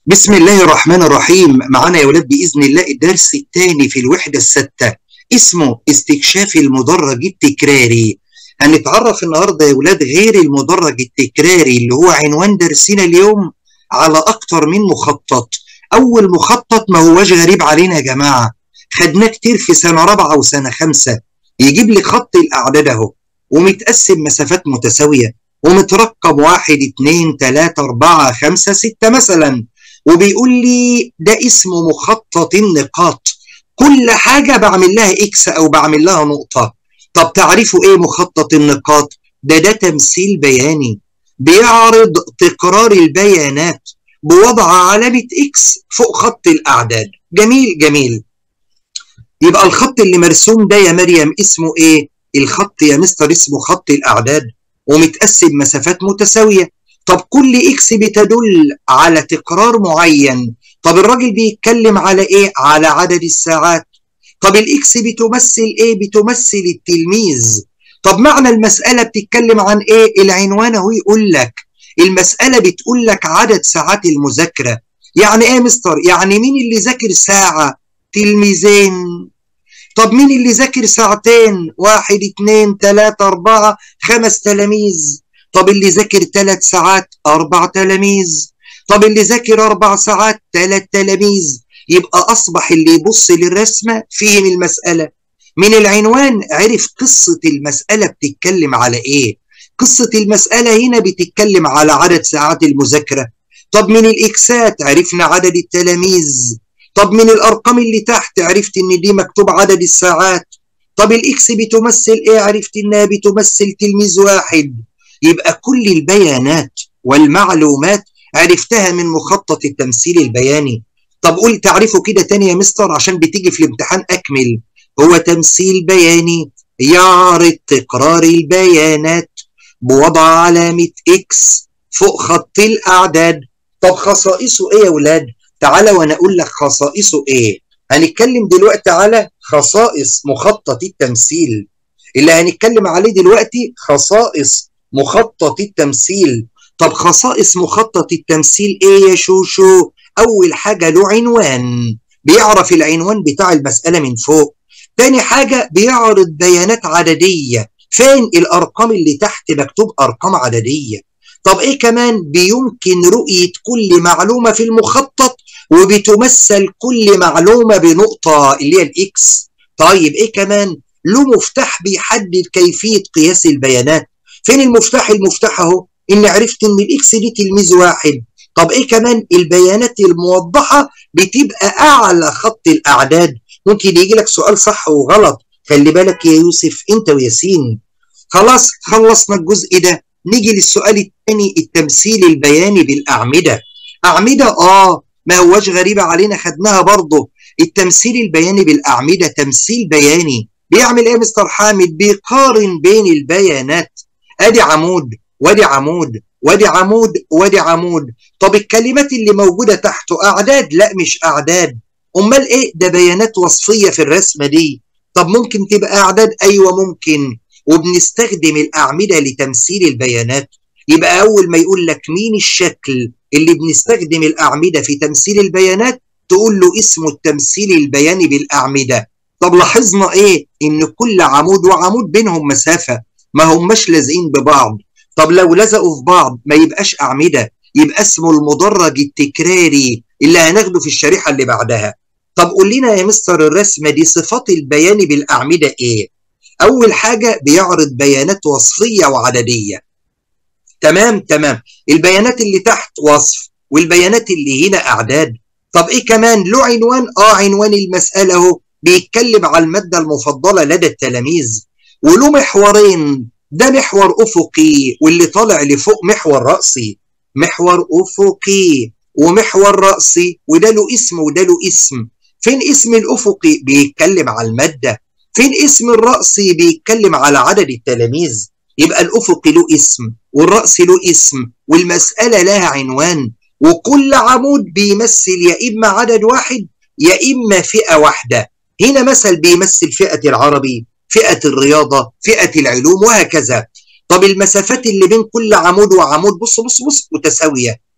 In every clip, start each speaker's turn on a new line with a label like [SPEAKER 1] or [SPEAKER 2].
[SPEAKER 1] بسم الله الرحمن الرحيم معانا يا ولاد بإذن الله الدرس الثاني في الوحدة الستة اسمه استكشاف المدرج التكراري هنتعرف النهاردة يا ولاد غير المدرج التكراري اللي هو عنوان درسنا اليوم على أكتر من مخطط أول مخطط ما هوش غريب علينا يا جماعة خدناه كتير في سنة رابعة وسنة خمسة يجيب لي خط الأعداد أهو ومتقسم مسافات متساوية ومترقم واحد اتنين تلاتة أربعة خمسة ستة مثلا وبيقول لي ده اسمه مخطط النقاط كل حاجة بعمل لها إكس أو بعمل لها نقطة طب تعرفوا إيه مخطط النقاط ده ده تمثيل بياني بيعرض تكرار البيانات بوضع علامة إكس فوق خط الأعداد جميل جميل يبقى الخط اللي مرسوم ده يا مريم اسمه إيه الخط يا مستر اسمه خط الأعداد ومتقسم مسافات متساوية طب كل اكس بتدل على تكرار معين طب الراجل بيتكلم على ايه على عدد الساعات طب الاكس بتمثل ايه بتمثل التلميذ طب معنى المسألة بتتكلم عن ايه العنوان اهو يقول لك المسألة بتقول لك عدد ساعات المذاكرة يعني ايه مستر يعني مين اللي ذاكر ساعة تلميذين طب مين اللي ذاكر ساعتين واحد اتنين تلاتة اربعة خمس تلاميذ طب اللي ذاكر ثلاث ساعات أربع تلاميذ طب اللي ذاكر أربع ساعات ثلاث تلاميذ يبقى أصبح اللي يبص للرسمة فهم المسألة من العنوان عرف قصة المسألة بتتكلم على إيه قصة المسألة هنا بتتكلم على عدد ساعات المذاكرة طب من الإكسات عرفنا عدد التلاميذ طب من الأرقام اللي تحت عرفت إن دي مكتوب عدد الساعات طب الإكس بتمثل إيه عرفت إنها بتمثل تلميذ واحد يبقى كل البيانات والمعلومات عرفتها من مخطط التمثيل البياني طب قول تعرفه كده تاني يا مستر عشان بتيجي في الامتحان أكمل هو تمثيل بياني يعرض تكرار البيانات بوضع علامة إكس فوق خط الأعداد طب خصائصه إيه يا ولاد؟ تعالى وأنا أقول لك خصائصه إيه؟ هنتكلم دلوقتي على خصائص مخطط التمثيل اللي هنتكلم عليه دلوقتي خصائص مخطط التمثيل طب خصائص مخطط التمثيل ايه يا شوشو اول حاجه له عنوان بيعرف العنوان بتاع المساله من فوق تاني حاجه بيعرض بيانات عدديه فين الارقام اللي تحت مكتوب ارقام عدديه طب ايه كمان بيمكن رؤيه كل معلومه في المخطط وبتمثل كل معلومه بنقطه اللي هي الاكس طيب ايه كمان له مفتاح بيحدد كيفيه قياس البيانات فين المفتاح المفتاح اهو ان عرفت ان الاكس دي تلميذ واحد طب ايه كمان البيانات الموضحه بتبقى اعلى خط الاعداد ممكن يجي لك سؤال صح وغلط خلي بالك يا يوسف انت وياسين خلاص خلصنا الجزء ده نيجي للسؤال الثاني التمثيل البياني بالاعمده اعمده اه ما هواش غريبه علينا خدناها برضه التمثيل البياني بالاعمده تمثيل بياني بيعمل ايه مستر حامد بيقارن بين البيانات ادي عمود وادي عمود وادي عمود وادي عمود طب الكلمات اللي موجوده تحته اعداد لا مش اعداد امال ايه ده بيانات وصفيه في الرسمه دي طب ممكن تبقى اعداد ايوه ممكن وبنستخدم الاعمده لتمثيل البيانات يبقى اول ما يقول لك مين الشكل اللي بنستخدم الاعمده في تمثيل البيانات تقول له اسمه التمثيل البياني بالاعمده طب لاحظنا ايه ان كل عمود وعمود بينهم مسافه ما هماش لازقين ببعض طب لو لزقوا في بعض ما يبقاش أعمدة يبقى اسمه المدرج التكراري اللي هناخده في الشريحة اللي بعدها طب قول لنا يا مستر الرسمة دي صفات البيان بالأعمدة إيه؟ أول حاجة بيعرض بيانات وصفية وعددية تمام تمام البيانات اللي تحت وصف والبيانات اللي هنا أعداد طب إيه كمان له عنوان؟ آه عنوان المسألة أهو بيتكلم على المادة المفضلة لدى التلاميذ وله محورين ده محور افقي واللي طالع لفوق محور راسي محور افقي ومحور راسي وده له اسم وده له اسم فين اسم الافقي بيتكلم على الماده فين اسم الراسي بيتكلم على عدد التلاميذ يبقى الافقي له اسم والراسي له اسم والمساله لها عنوان وكل عمود بيمثل يا اما عدد واحد يا اما فئه واحده هنا مثل بيمثل فئه العربي فئة الرياضة فئة العلوم وهكذا طب المسافات اللي بين كل عمود وعمود بص بص بص متساوية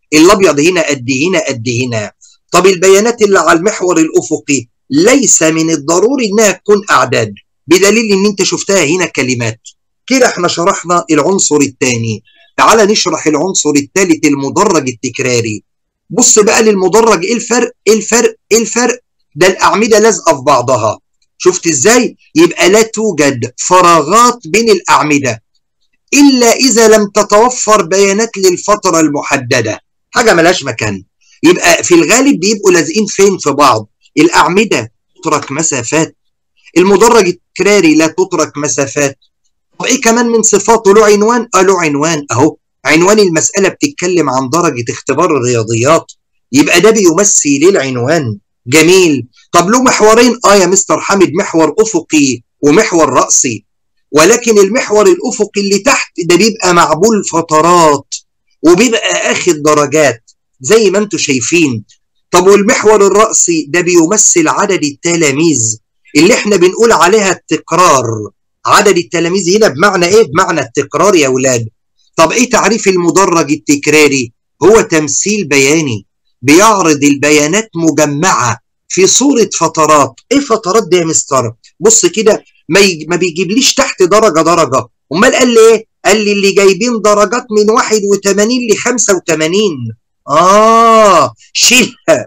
[SPEAKER 1] الابيض هنا قد هنا قد هنا طب البيانات اللي على المحور الافقي ليس من الضروري انها تكون اعداد بدليل ان انت شفتها هنا كلمات كده احنا شرحنا العنصر الثاني تعال نشرح العنصر الثالث المدرج التكراري بص بقى للمدرج ايه الفرق ايه الفرق ايه الفرق ده الاعمده لازقه في بعضها شفت ازاي يبقى لا توجد فراغات بين الاعمده الا اذا لم تتوفر بيانات للفتره المحدده حاجه ملهاش مكان يبقى في الغالب بيبقوا لازقين فين في بعض الاعمده تترك مسافات المدرج التكراري لا تترك مسافات طب ايه كمان من صفاته له عنوان اه له عنوان اهو عنوان المساله بتتكلم عن درجه اختبار الرياضيات يبقى ده بيمثل العنوان جميل طب له محورين اه يا مستر حامد محور افقي ومحور راسي ولكن المحور الافقي اللي تحت ده بيبقى معبول فترات وبيبقى اخد درجات زي ما انتم شايفين طب والمحور الراسي ده بيمثل عدد التلاميذ اللي احنا بنقول عليها التكرار عدد التلاميذ هنا بمعنى ايه بمعنى التكرار يا اولاد طب ايه تعريف المدرج التكراري هو تمثيل بياني بيعرض البيانات مجمعه في صوره فترات ايه فترات دي يا مستر بص كده ما, يج... ما بيجيبليش تحت درجه درجه امال قال لي ايه قال لي اللي جايبين درجات من 81 ل 85 اه شيلها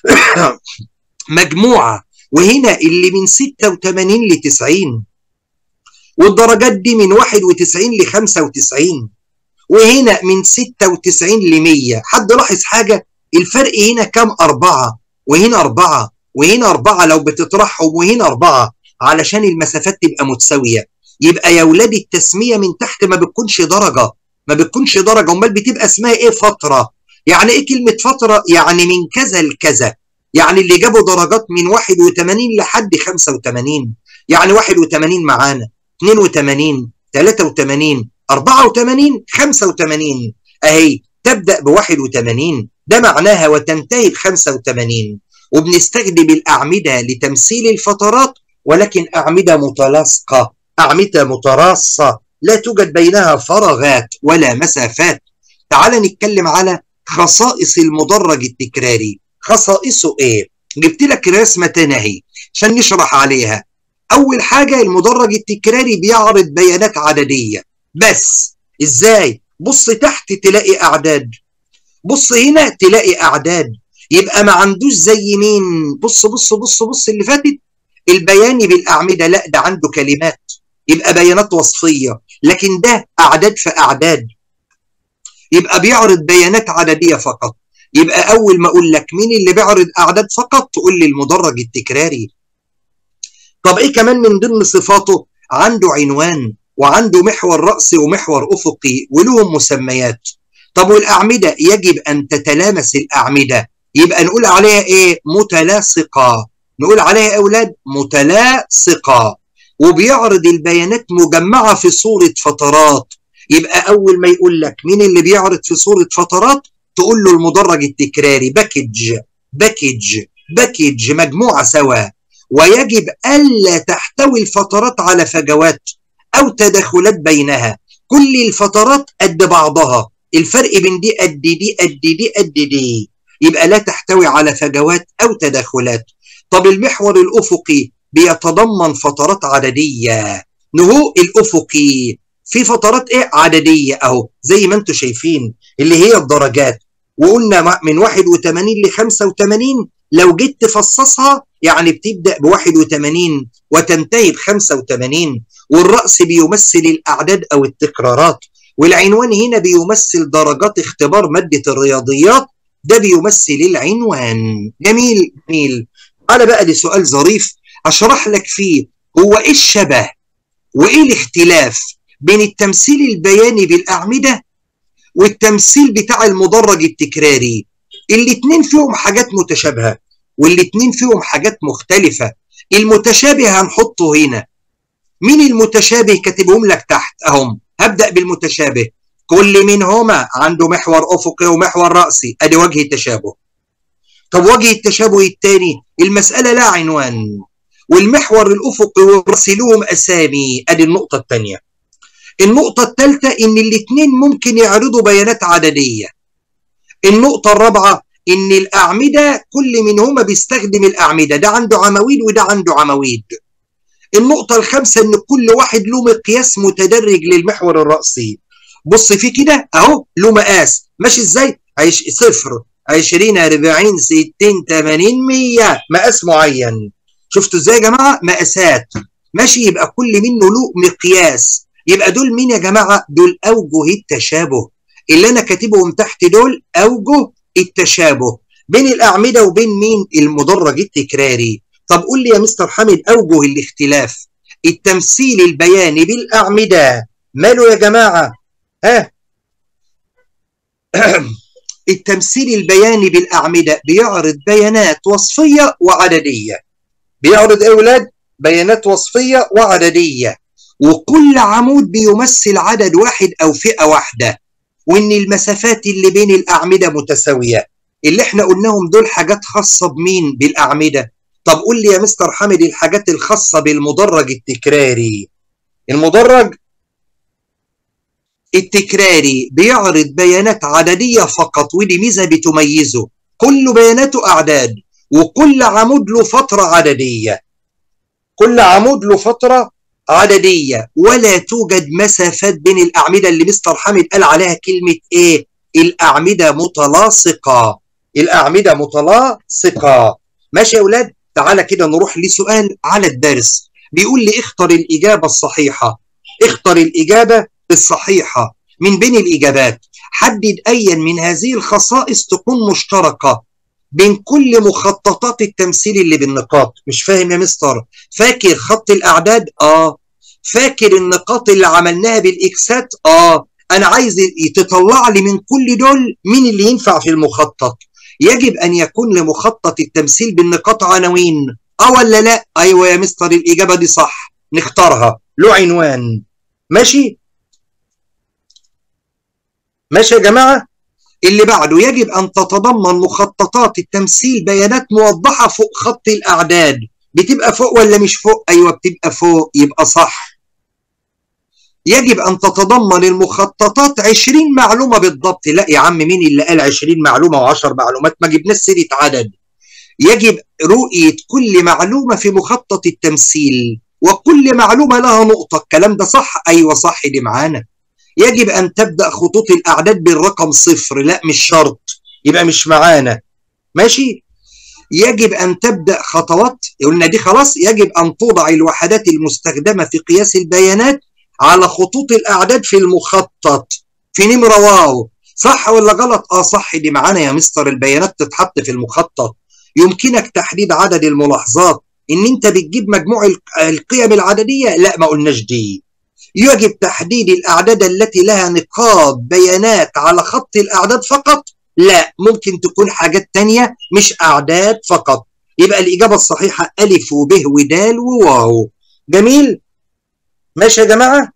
[SPEAKER 1] مجموعه وهنا اللي من 86 ل 90 والدرجات دي من 91 ل 95 وهنا من 96 ل 100 حد لاحظ حاجه الفرق هنا كام أربعة وهنا أربعة وهنا أربعة لو بتطرحهم وهنا أربعة علشان المسافات تبقى متساوية يبقى يا ولاد التسمية من تحت ما بتكونش درجة ما بتكونش درجة أمال بتبقى اسمها إيه فترة يعني إيه كلمة فترة يعني من كذا لكذا يعني اللي جابوا درجات من 81 لحد 85 يعني 81 معانا 82 83 84 85 اهي تبدا ب 81 ده معناها وتنتهي ب 85 وبنستخدم الاعمده لتمثيل الفترات ولكن اعمده متلاصقه اعمده متراصه لا توجد بينها فراغات ولا مسافات تعال نتكلم على خصائص المدرج التكراري خصائصه ايه جبت لك رسمه تنهي عشان نشرح عليها اول حاجه المدرج التكراري بيعرض بيانات عدديه بس ازاي بص تحت تلاقي اعداد بص هنا تلاقي اعداد يبقى ما عندوش زي مين بص بص بص بص اللي فاتت البياني بالاعمده لا ده عنده كلمات يبقى بيانات وصفيه لكن ده اعداد في اعداد يبقى بيعرض بيانات عدديه فقط يبقى اول ما اقول لك مين اللي بيعرض اعداد فقط تقول لي المدرج التكراري طب ايه كمان من ضمن صفاته عنده عنوان وعنده محور رأسي ومحور أفقي ولهم مسميات طب والأعمدة يجب أن تتلامس الأعمدة يبقى نقول عليها إيه متلاصقة نقول عليها يا أولاد متلاصقة وبيعرض البيانات مجمعة في صورة فترات يبقى أول ما يقول لك مين اللي بيعرض في صورة فترات تقول له المدرج التكراري باكج باكج باكج مجموعة سوا ويجب ألا تحتوي الفترات على فجوات أو تدخلات بينها كل الفترات قد بعضها الفرق بين دي قد دي قد دي قد دي يبقى لا تحتوي على فجوات أو تدخلات طب المحور الأفقي بيتضمن فترات عددية نهوء الأفقي في فترات إيه عددية أهو زي ما أنتم شايفين اللي هي الدرجات وقلنا من 81 ل 85 لو جيت تفصصها يعني بتبدأ ب 81 وتنتهي ب 85 والرأس بيمثل الأعداد أو التكرارات والعنوان هنا بيمثل درجات اختبار مادة الرياضيات ده بيمثل العنوان جميل جميل أنا بقى دي سؤال ظريف أشرح لك فيه هو إيه الشبه وإيه الاختلاف بين التمثيل البياني بالأعمدة والتمثيل بتاع المدرج التكراري الاتنين فيهم حاجات متشابهة والاتنين فيهم حاجات مختلفة المتشابه هنحطه هنا مين المتشابه كاتبهم لك تحت اهم هبدأ بالمتشابه كل منهما عنده محور افقي ومحور رأسي ادي وجه التشابه طب وجه التشابه الثاني المسألة لا عنوان والمحور الافقي والرأسي لهم اسامي ادي النقطة الثانية النقطة الثالثة ان الاثنين ممكن يعرضوا بيانات عددية النقطة الرابعة إن الأعمدة كل منهما بيستخدم الأعمدة ده عنده عواميد وده عنده عواميد النقطة الخامسة إن كل واحد له مقياس متدرج للمحور الرأسي بص فيه كده أهو له مقاس ماشي إزاي؟ عيش صفر 20 40 60 80 100 مقاس معين شفتوا إزاي يا جماعة؟ مقاسات ماشي يبقى كل منه له مقياس يبقى دول مين يا جماعة؟ دول أوجه التشابه اللي أنا كاتبهم تحت دول أوجه التشابه بين الأعمدة وبين مين؟ المدرج التكراري طب قول لي يا مستر حامد أوجه الاختلاف التمثيل البياني بالأعمدة ماله يا جماعة؟ ها؟ التمثيل البياني بالأعمدة بيعرض بيانات وصفية وعددية بيعرض يا أولاد بيانات وصفية وعددية وكل عمود بيمثل عدد واحد أو فئة واحدة وإن المسافات اللي بين الأعمدة متساوية اللي احنا قلناهم دول حاجات خاصة بمين بالأعمدة طب قول لي يا مستر حامد الحاجات الخاصة بالمدرج التكراري المدرج التكراري بيعرض بيانات عددية فقط ودي ميزة بتميزه كل بياناته أعداد وكل عمود له فترة عددية كل عمود له فترة عددية ولا توجد مسافات بين الأعمدة اللي مستر حامد قال عليها كلمة إيه الأعمدة متلاصقة الأعمدة متلاصقة ماشي يا أولاد تعالى كده نروح لسؤال على الدرس بيقول لي اختر الإجابة الصحيحة اختر الإجابة الصحيحة من بين الإجابات حدد أيا من هذه الخصائص تكون مشتركة بين كل مخططات التمثيل اللي بالنقاط مش فاهم يا مستر فاكر خط الأعداد آه فاكر النقاط اللي عملناها بالإكسات آه أنا عايز تطلع لي من كل دول مين اللي ينفع في المخطط يجب أن يكون لمخطط التمثيل بالنقاط عناوين أه ولا لا أيوة يا مستر الإجابة دي صح نختارها له عنوان ماشي ماشي يا جماعة اللي بعده يجب أن تتضمن مخططات التمثيل بيانات موضحة فوق خط الأعداد بتبقى فوق ولا مش فوق أيوة بتبقى فوق يبقى صح يجب أن تتضمن المخططات 20 معلومة بالضبط لا يا عم مين اللي قال 20 معلومة و10 معلومات ما جبناش سيرة عدد يجب رؤية كل معلومة في مخطط التمثيل وكل معلومة لها نقطة الكلام ده صح أيوة صح دي معانا يجب أن تبدأ خطوط الأعداد بالرقم صفر لا مش شرط يبقى مش معانا ماشي يجب أن تبدأ خطوات قلنا دي خلاص يجب أن توضع الوحدات المستخدمة في قياس البيانات على خطوط الأعداد في المخطط في نمرة واو صح ولا غلط؟ آه صح دي معانا يا مستر البيانات تتحط في المخطط يمكنك تحديد عدد الملاحظات إن أنت بتجيب مجموع القيم العددية لا ما قلناش دي يجب تحديد الأعداد التي لها نقاط بيانات على خط الأعداد فقط لا ممكن تكون حاجات تانية مش أعداد فقط يبقى الإجابة الصحيحة ألف وب ودال وواو جميل ماشي يا جماعة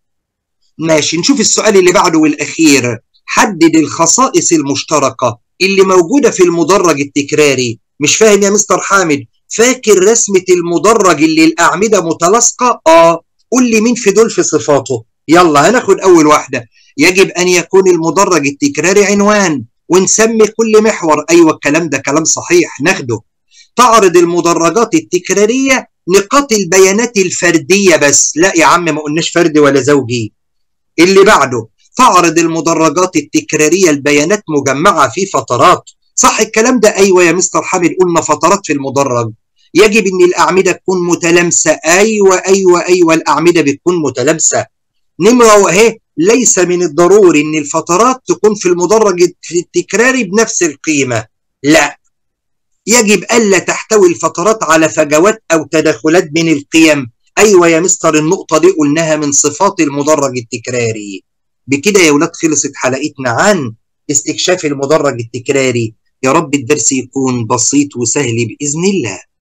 [SPEAKER 1] ماشي نشوف السؤال اللي بعده والأخير حدد الخصائص المشتركة اللي موجودة في المدرج التكراري مش فاهم يا مستر حامد فاكر رسمة المدرج اللي الأعمدة متلاصقة آه قول لي مين في دول في صفاته يلا هناخد أول واحدة يجب أن يكون المدرج التكراري عنوان ونسمي كل محور أيوة الكلام ده كلام صحيح ناخده تعرض المدرجات التكرارية نقاط البيانات الفردية بس لا يا عم ما قلناش فردي ولا زوجي اللي بعده تعرض المدرجات التكرارية البيانات مجمعة في فترات صح الكلام ده أيوة يا مستر حامد قلنا فترات في المدرج يجب ان الاعمده تكون متلامسه ايوه ايوه ايوه الاعمده بتكون متلامسه نمره واهي ليس من الضروري ان الفترات تكون في المدرج التكراري بنفس القيمه لا يجب الا تحتوي الفترات على فجوات او تداخلات بين القيم ايوه يا مستر النقطه دي قلناها من صفات المدرج التكراري بكده يا ولاد خلصت حلقتنا عن استكشاف المدرج التكراري يا رب الدرس يكون بسيط وسهل باذن الله